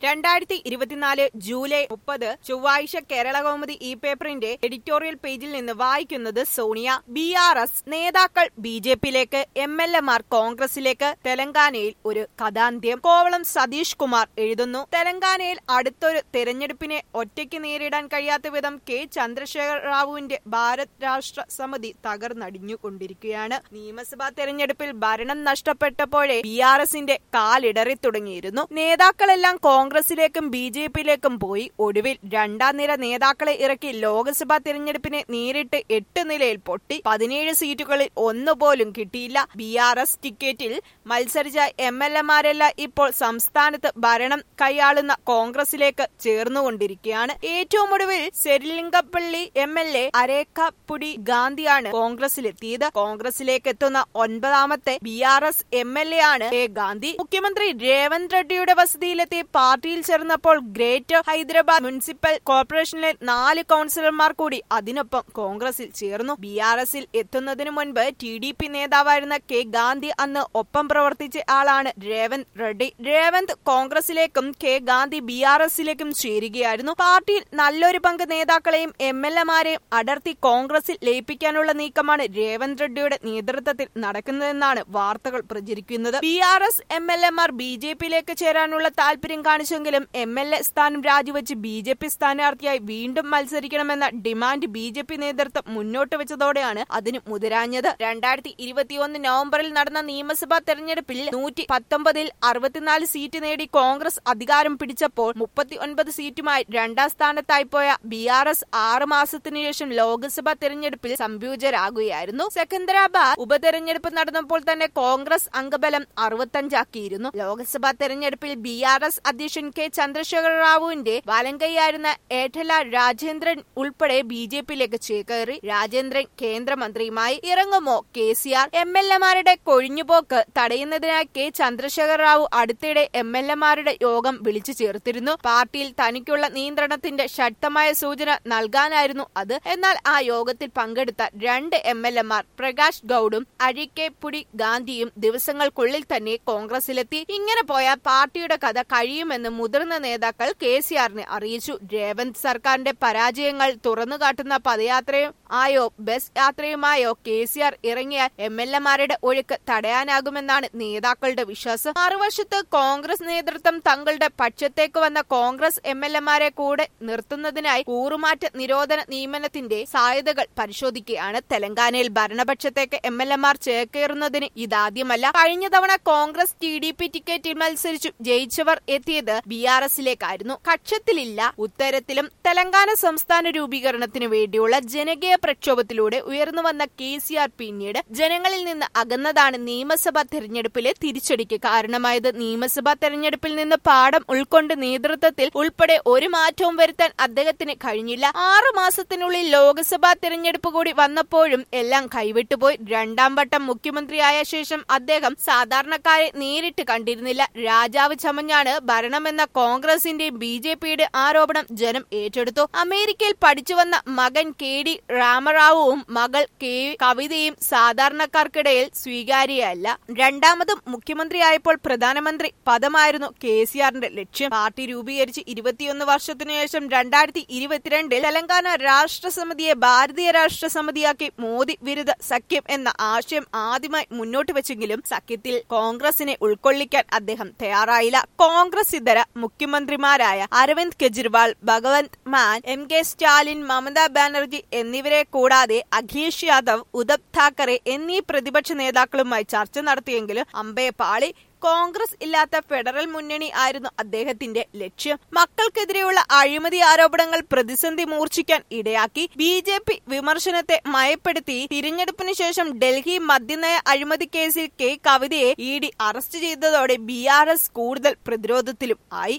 രണ്ടായിരത്തി ഇരുപത്തിനാല് ജൂലൈ മുപ്പത് ചൊവ്വാഴ്ച കേരള കൗമുദി ഇ പേപ്പറിന്റെ എഡിറ്റോറിയൽ പേജിൽ നിന്ന് വായിക്കുന്നത് സോണിയ ബി ആർ എസ് നേതാക്കൾ ബി ജെ പിയിലേക്ക് എം എൽ എമാർ കോൺഗ്രസിലേക്ക് തെലങ്കാനയിൽ ഒരു കഥാന്ത്യം കോവളം സതീഷ് കുമാർ എഴുതുന്നു തെലങ്കാനയിൽ അടുത്തൊരു തെരഞ്ഞെടുപ്പിനെ ഒറ്റയ്ക്ക് നേരിടാൻ കഴിയാത്ത വിധം കെ ചന്ദ്രശേഖർ റാവുവിന്റെ ഭാരത് രാഷ്ട്ര സമിതി തകർന്നടിഞ്ഞുകൊണ്ടിരിക്കുകയാണ് നിയമസഭാ തെരഞ്ഞെടുപ്പിൽ ഭരണം നഷ്ടപ്പെട്ടപ്പോഴേ ബി ആർ എസിന്റെ കാലിടറി തുടങ്ങിയിരുന്നു നേതാക്കളെല്ലാം കോൺഗ്രസിലേക്കും ബി ജെ പിയിലേക്കും പോയി ഒടുവിൽ രണ്ടാം നിര നേതാക്കളെ ഇറക്കി ലോക്സഭാ തെരഞ്ഞെടുപ്പിനെ നേരിട്ട് എട്ട് നിലയിൽ പൊട്ടി പതിനേഴ് സീറ്റുകളിൽ ഒന്നുപോലും കിട്ടിയില്ല ബി ആർ എസ് ടിക്കറ്റിൽ മത്സരിച്ച എം എൽ എമാരെല്ലാം ഇപ്പോൾ സംസ്ഥാനത്ത് ഭരണം കൈയാളുന്ന കോൺഗ്രസിലേക്ക് ചേർന്നുകൊണ്ടിരിക്കുകയാണ് ഏറ്റവും ഒടുവിൽ Serilingampally M L A Arekapudi ഗാന്ധിയാണ് കോൺഗ്രസിലെത്തിയത് കോൺഗ്രസിലേക്ക് എത്തുന്ന ഒൻപതാമത്തെ B R S M L A ആണ് എ ഗാന്ധി മുഖ്യമന്ത്രി രേവന്ത് റെഡ്ഡിയുടെ വസതിയിലെത്തി പാർട്ടിയിൽ ചേർന്നപ്പോൾ ഗ്രേറ്റർ ഹൈദരാബാദ് മുനിസിപ്പൽ കോർപ്പറേഷനിലെ നാല് കൌൺസിലർമാർ കൂടി അതിനൊപ്പം കോൺഗ്രസിൽ ചേർന്നു ബി ആർ എസിൽ എത്തുന്നതിനു മുൻപ് ടി ഡി പി നേതാവായിരുന്ന കെ ഗാന്ധി അന്ന് ഒപ്പം പ്രവർത്തിച്ച ആളാണ് രേവന്ത് റെഡ്ഡി രേവന്ത് കോൺഗ്രസിലേക്കും കെ ഗാന്ധി ബി ആർ എസിലേക്കും ചേരുകയായിരുന്നു പാർട്ടിയിൽ നല്ലൊരു പങ്ക് നേതാക്കളെയും എം എൽ എമാരെയും അടർത്തി കോൺഗ്രസിൽ ലയിപ്പിക്കാനുള്ള നീക്കമാണ് രേവന്ത് റെഡ്ഡിയുടെ നേതൃത്വത്തിൽ നടക്കുന്നതെന്നാണ് വാർത്തകൾ പ്രചരിക്കുന്നത് B R S M L എമാർ ബി ജെ പിയിലേക്ക് ചേരാനുള്ള താല്പര്യം കാണിച്ചെങ്കിലും എം എൽ എ സ്ഥാനം രാജിവെച്ച് ബി ജെ പി സ്ഥാനാർത്ഥിയായി വീണ്ടും മത്സരിക്കണമെന്ന ഡിമാൻഡ് ബി ജെ പി നേതൃത്വം മുന്നോട്ട് വെച്ചതോടെയാണ് അതിന് മുതിരാഞ്ഞത് രണ്ടായിരത്തി ഇരുപത്തിയൊന്ന് നവംബറിൽ നടന്ന നിയമസഭാ തെരഞ്ഞെടുപ്പിൽ നൂറ്റി പത്തൊമ്പതിൽ അറുപത്തിനാല് സീറ്റ് നേടി കോൺഗ്രസ് അധികാരം പിടിച്ചപ്പോൾ മുപ്പത്തി ഒൻപത് സീറ്റുമായി രണ്ടാം സ്ഥാനത്തായി പോയ ബി ആർ എസ് ആറ് മാസത്തിനു ശേഷം ലോക്സഭാ തെരഞ്ഞെടുപ്പിൽ സംയോജരാകുകയായിരുന്നു സെക്കന്ദരാബാദ് ഉപതെരഞ്ഞെടുപ്പ് നടന്നപ്പോൾ തന്നെ കോൺഗ്രസ് അംഗബലം അറുപത്തഞ്ചാക്കിയിരുന്നു ലോക്സഭാ തെരഞ്ഞെടുപ്പിൽ ബി ആർ എസ് അധ്യക്ഷൻ കെ ചന്ദ്രശേഖര റാവുവിന്റെ വലങ്കയായിരുന്ന ഏഠല രാജേന്ദ്രൻ ഉൾപ്പെടെ ബി ജെ പിയിലേക്ക് ചേക്കേറി രാജേന്ദ്രൻ കേന്ദ്രമന്ത്രിയുമായി ഇറങ്ങുമോ K C R M L എമാരുടെ കൊഴിഞ്ഞുപോക്ക് തടയുന്നതിനായി കെ ചന്ദ്രശേഖര റാവു അടുത്തിടെ എം എൽ എമാരുടെ യോഗം വിളിച്ചു ചേർത്തിരുന്നു പാർട്ടിയിൽ തനിക്കുള്ള നിയന്ത്രണത്തിന്റെ ശക്തമായ സൂചന നൽകാനായിരുന്നു അത് എന്നാൽ ആ യോഗത്തിൽ പങ്കെടുത്ത രണ്ട് എം എൽ എമാർ പ്രകാശ് ഗൌഡും അഴിക്കേപ്പുടി ഗാന്ധിയും ദിവസങ്ങൾക്കുള്ളിൽ തന്നെ കോൺഗ്രസിലെത്തി ഇങ്ങനെ പോയാൽ പാർട്ടിയുടെ കഥ കഴിയുമെന്ന് മുതിർന്ന നേതാക്കൾ കെ സി ആറിനെ അറിയിച്ചു രേവന്ത് സർക്കാരിന്റെ പരാജയങ്ങൾ തുറന്നുകാട്ടുന്ന പദയാത്രയും ആയോ ബസ് യാത്രയുമായോ കെ സി ആർ ഇറങ്ങിയാൽ എം എൽ എമാരുടെ ഒഴുക്ക് തടയാനാകുമെന്നാണ് നേതാക്കളുടെ വിശ്വാസം മറുവശത്ത് കോൺഗ്രസ് നേതൃത്വം തങ്ങളുടെ പക്ഷത്തേക്ക് വന്ന കോൺഗ്രസ് എം എൽ എമാരെ കൂടെ നിർത്തുന്നതിനായി കൂറുമാറ്റ നിരോധന നിയമനത്തിന്റെ സാധ്യതകൾ പരിശോധിക്കുകയാണ് തെലങ്കാനയിൽ ഭരണപക്ഷത്തേക്ക് എം എൽ എമാർ ചേക്കേറുന്നതിന് ഇതാദ്യമല്ല കഴിഞ്ഞ തവണ കോൺഗ്രസ് ടി ഡി പി ടിക്കറ്റിൽ മത്സരിച്ചു ജയിച്ചവർ എത്തിയത് ബി ആർ എസിലേക്കായിരുന്നു കക്ഷത്തിലില്ല ഉത്തരത്തിലും തെലങ്കാന സംസ്ഥാന രൂപീകരണത്തിനു വേണ്ടിയുള്ള ജനകീയ പ്രക്ഷോഭത്തിലൂടെ ഉയർന്നു വന്ന കെ സി ആർ പിന്നീട് ജനങ്ങളിൽ നിന്ന് അകന്നതാണ് നിയമസഭാ തെരഞ്ഞെടുപ്പിലെ തിരിച്ചടിക്ക് കാരണമായത് നിയമസഭാ തെരഞ്ഞെടുപ്പിൽ നിന്ന് പാഠം ഉൾക്കൊണ്ട് നേതൃത്വത്തിൽ ഉൾപ്പെടെ ഒരു മാറ്റവും വരുത്താൻ അദ്ദേഹത്തിന് കഴിഞ്ഞില്ല ആറു മാസത്തിനുള്ളിൽ ലോക്സഭാ തെരഞ്ഞെടുപ്പ് കൂടി വന്നപ്പോഴും എല്ലാം കൈവിട്ടുപോയി രണ്ടാം വട്ടം മുഖ്യമന്ത്രിയായ ശേഷം അദ്ദേഹം സാധാരണക്കാരെ നേരിട്ട് കണ്ടിരുന്നില്ല രാജാവ് ചമഞ്ഞാണ് ഭരണമെന്ന കോൺഗ്രസിന്റെയും ബി ജെ പിയുടെ ആരോപണം ജനം ഏറ്റെടുത്തു അമേരിക്കയിൽ പഠിച്ചു വന്ന മകൻ കെ ഡി രാമറാവുവും മകൾ കെ കവിതയും സാധാരണക്കാർക്കിടയിൽ സ്വീകാര്യയല്ല രണ്ടാമതും മുഖ്യമന്ത്രിയായപ്പോൾ പ്രധാനമന്ത്രി പദമായിരുന്നു കെ സി ആറിന്റെ ലക്ഷ്യം പാർട്ടി രൂപീകരിച്ച് ഇരുപത്തിയൊന്ന് വർഷത്തിനു ശേഷം രണ്ടായിരത്തി ഇരുപത്തിരണ്ടിൽ തെലങ്കാന രാഷ്ട്രസമിതിയെ ഭാരതീയ രാഷ്ട്രസമിതിയാക്കി മോദി വിരുദ്ധ സഖ്യം എന്ന ആശയം ആദ്യമായി മുന്നോട്ട് വെച്ചെങ്കിലും സഖ്യത്തിൽ കോൺഗ്രസിനെ ഉൾക്കൊള്ളിക്കാൻ അദ്ദേഹം തയ്യാറായില്ല കോൺഗ്രസ് ഇതര മുഖ്യമന്ത്രിമാരായ അരവിന്ദ് കെജ്രിവാൾ ഭഗവന്ത് മാൻ എം കെ സ്റ്റാലിൻ മമതാ ബാനർജി എന്നിവരെ കൂടാതെ അഖിലേഷ് യാദവ് ഉദ്ധവ് താക്കറെ എന്നീ പ്രതിപക്ഷ നേതാക്കളുമായി ചർച്ച നടത്തിയെങ്കിലും അമ്പയെ പാളി കോൺഗ്രസ് ഇല്ലാത്ത ഫെഡറൽ മുന്നണി ആയിരുന്നു അദ്ദേഹത്തിന്റെ ലക്ഷ്യം മക്കൾക്കെതിരെയുള്ള അഴിമതി ആരോപണങ്ങൾ പ്രതിസന്ധി മൂർച്ഛിക്കാൻ ഇടയാക്കി ബി ജെ പി വിമർശനത്തെ മയപ്പെടുത്തി തിരഞ്ഞെടുപ്പിന് ശേഷം ഡൽഹി മദ്യനയ അഴിമതി കേസിൽ കെ കവിതയെ ഇ ഡി അറസ്റ്റ് ചെയ്തതോടെ ബി ആർ എസ് കൂടുതൽ പ്രതിരോധത്തിലും ആയി